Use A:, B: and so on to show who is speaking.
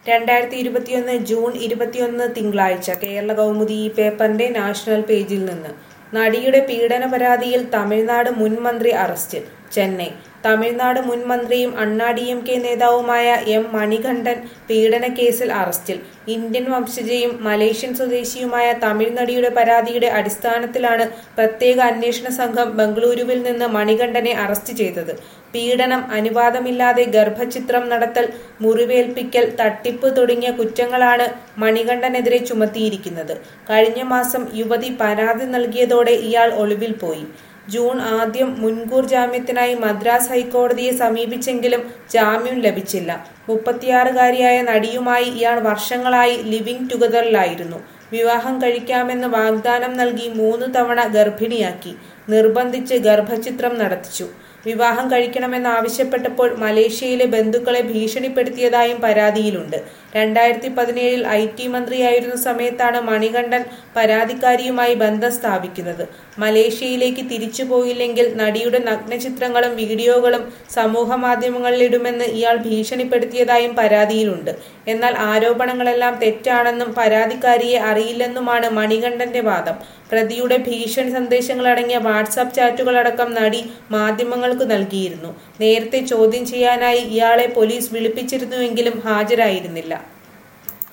A: രണ്ടായിരത്തി ഇരുപത്തിയൊന്ന് ജൂൺ ഇരുപത്തിയൊന്ന് തിങ്കളാഴ്ച കേരള കൗമുദി ഈ പേപ്പറിന്റെ നാഷണൽ പേജിൽ നിന്ന് നടിയുടെ പീഡന പരാതിയിൽ തമിഴ്നാട് മുൻ മന്ത്രി അറസ്റ്റിൽ ചെന്നൈ തമിഴ്നാട് മുൻ മന്ത്രിയും അണ്ണാ ഡി എം കെ നേതാവുമായ എം മണികണ്ഠൻ പീഡനക്കേസിൽ അറസ്റ്റിൽ ഇന്ത്യൻ വംശജയും മലേഷ്യൻ സ്വദേശിയുമായ തമിഴ് നടിയുടെ പരാതിയുടെ അടിസ്ഥാനത്തിലാണ് പ്രത്യേക അന്വേഷണ സംഘം ബംഗളൂരുവിൽ നിന്ന് മണികണ്ഠനെ അറസ്റ്റ് ചെയ്തത് പീഡനം അനുവാദമില്ലാതെ ഗർഭചിത്രം നടത്തൽ മുറിവേൽപ്പിക്കൽ തട്ടിപ്പ് തുടങ്ങിയ കുറ്റങ്ങളാണ് മണികണ്ഠനെതിരെ ചുമത്തിയിരിക്കുന്നത് കഴിഞ്ഞ മാസം യുവതി പരാതി നൽകിയതോടെ ഇയാൾ ഒളിവിൽ പോയി ജൂൺ ആദ്യം മുൻകൂർ ജാമ്യത്തിനായി മദ്രാസ് ഹൈക്കോടതിയെ സമീപിച്ചെങ്കിലും ജാമ്യം ലഭിച്ചില്ല മുപ്പത്തിയാറുകാരിയായ നടിയുമായി ഇയാൾ വർഷങ്ങളായി ലിവിംഗ് ടുഗദറിലായിരുന്നു വിവാഹം കഴിക്കാമെന്ന് വാഗ്ദാനം നൽകി മൂന്ന് തവണ ഗർഭിണിയാക്കി നിർബന്ധിച്ച് ഗർഭചിത്രം നടത്തിച്ചു വിവാഹം കഴിക്കണമെന്ന് ആവശ്യപ്പെട്ടപ്പോൾ മലേഷ്യയിലെ ബന്ധുക്കളെ ഭീഷണിപ്പെടുത്തിയതായും പരാതിയിലുണ്ട് രണ്ടായിരത്തി പതിനേഴിൽ ഐ ടി മന്ത്രിയായിരുന്ന സമയത്താണ് മണികണ്ഠൻ പരാതിക്കാരിയുമായി ബന്ധം സ്ഥാപിക്കുന്നത് മലേഷ്യയിലേക്ക് തിരിച്ചു പോയില്ലെങ്കിൽ നടിയുടെ നഗ്നചിത്രങ്ങളും വീഡിയോകളും സമൂഹ മാധ്യമങ്ങളിലിടുമെന്ന് ഇയാൾ ഭീഷണിപ്പെടുത്തിയതായും പരാതിയിലുണ്ട് എന്നാൽ ആരോപണങ്ങളെല്ലാം തെറ്റാണെന്നും പരാതിക്കാരിയെ അറിയില്ലെന്നുമാണ് മണികണ്ഠന്റെ വാദം പ്രതിയുടെ ഭീഷണി സന്ദേശങ്ങളടങ്ങിയ വാട്സാപ്പ് ചാറ്റുകളടക്കം നടി മാധ്യമങ്ങൾക്ക് നൽകിയിരുന്നു നേരത്തെ ചോദ്യം ചെയ്യാനായി ഇയാളെ പോലീസ് വിളിപ്പിച്ചിരുന്നുവെങ്കിലും ഹാജരായിരുന്നില്ല